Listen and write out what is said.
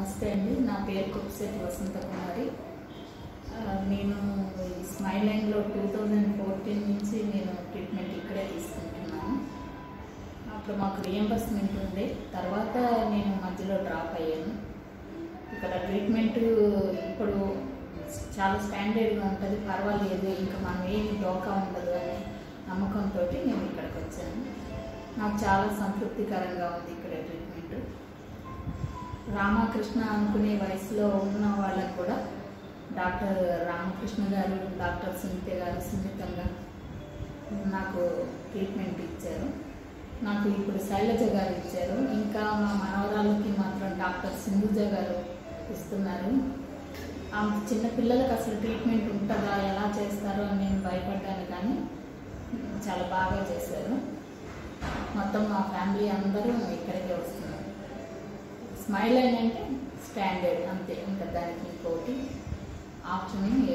నమస్తే అండి నా పేరు కుప్సెట్ వసంత కుమారి ఆ, నేను ఈ స్మైల్ లైన్లో టూ థౌజండ్ ఫోర్టీన్ నుంచి నేను ట్రీట్మెంట్ ఇక్కడే తీసుకుంటున్నాను అప్పుడు మాకు రియంబర్స్మెంట్ ఉండే తర్వాత నేను మధ్యలో డ్రాప్ అయ్యాను ఇక్కడ ట్రీట్మెంట్ ఇప్పుడు చాలా స్టాండర్డ్గా ఉంటుంది పర్వాలేదు ఇంకా మనం ఏమి డోకా ఉండదు అనే నమ్మకంతో నేను ఇక్కడికి వచ్చాను నాకు చాలా సంతృప్తికరంగా ఉంది ఇక్కడ ట్రీట్మెంట్ రామకృష్ణ అనుకునే వయసులో ఉన్న వాళ్ళకు కూడా డాక్టర్ రామకృష్ణ గారు డాక్టర్ సునీత గారు సున్నితంగా నాకు ట్రీట్మెంట్ ఇచ్చారు నాకు ఇప్పుడు శైలజ గారు ఇచ్చారు ఇంకా మా మనవరాలకి మాత్రం డాక్టర్ సింధుజ గారు ఇస్తున్నారు ఆ చిన్న పిల్లలకు అసలు ట్రీట్మెంట్ ఉంటుందా ఎలా చేస్తారో అని నేను భయపడ్డాను కానీ చాలా బాగా చేశారు మొత్తం మా ఫ్యామిలీ అందరూ ఇక్కడికే వస్తున్నారు స్మైల్ అని అంటే స్టాండర్డ్ అంతే ఇంకా దానికి ఇంకోటి ఆప్షన్ ఏమి